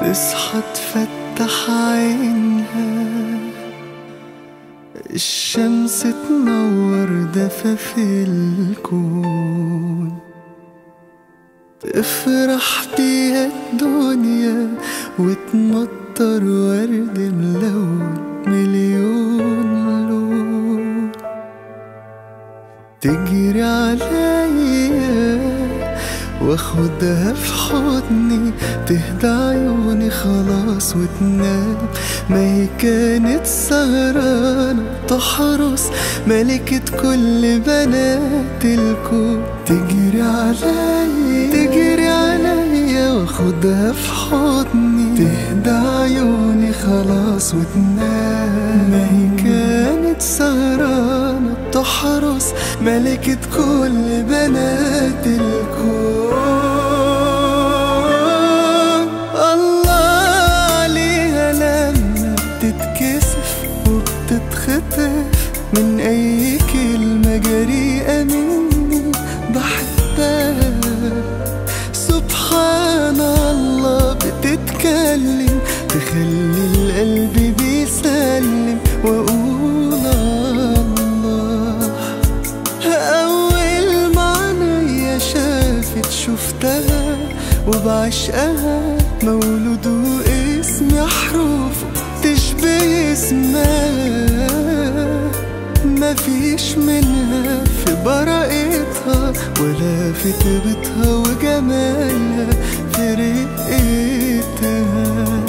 تصحى تفتح عينها الشمس تنور دفى في الكون تفرح بيها الدنيا وتمطر ورد ملون مليون لون تجري عليا واخدها في حضني تهدى عيوني خلاص وتنام ما هي كانت سهرانة تحرس ملكة كل بنات الكون تجري عليا تجري عليا واخدها في حضني تهدى عيوني خلاص وتنام ما هي كانت سهرانة تحرس ملكة كل بنات الكون الله عليها لما بتتكسف وبتتخطف من أي كلمة جريئة مني بحبها سبحان الله بتتكلم تخلي القلب بيسلم وأقول الله أول ما عينيا شافت شفتها وبعشقها مولود واسمي حروفه تشبه اسمها مفيش منها في براءتها ولا في طيبتها وجمالها في رقتها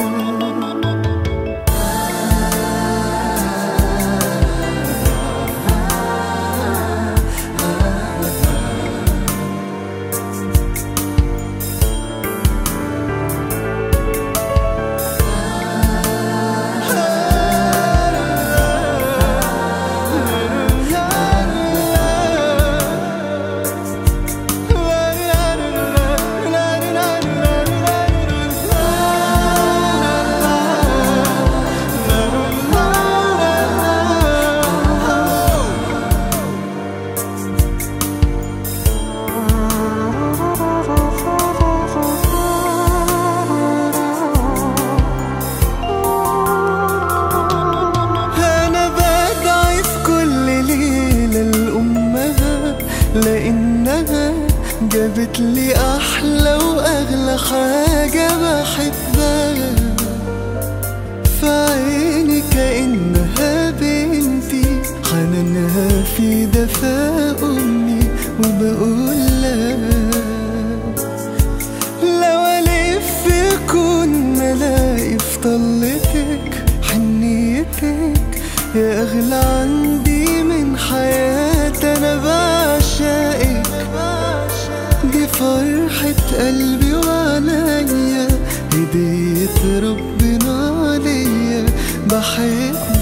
أنا بدعي في كل ليلة لأمها لأنها جابت لي أحلى وأغلى حاجة بحبها في عيني كأنها بنتي حنانها في دفا أمي وبقول لها لو ألف كون ملاقي في طلتك حنيتك يا أغلى عندي من حياتي أنا بعشقك دي فرحة قلبي وعليا هدية ربنا ليا بحبك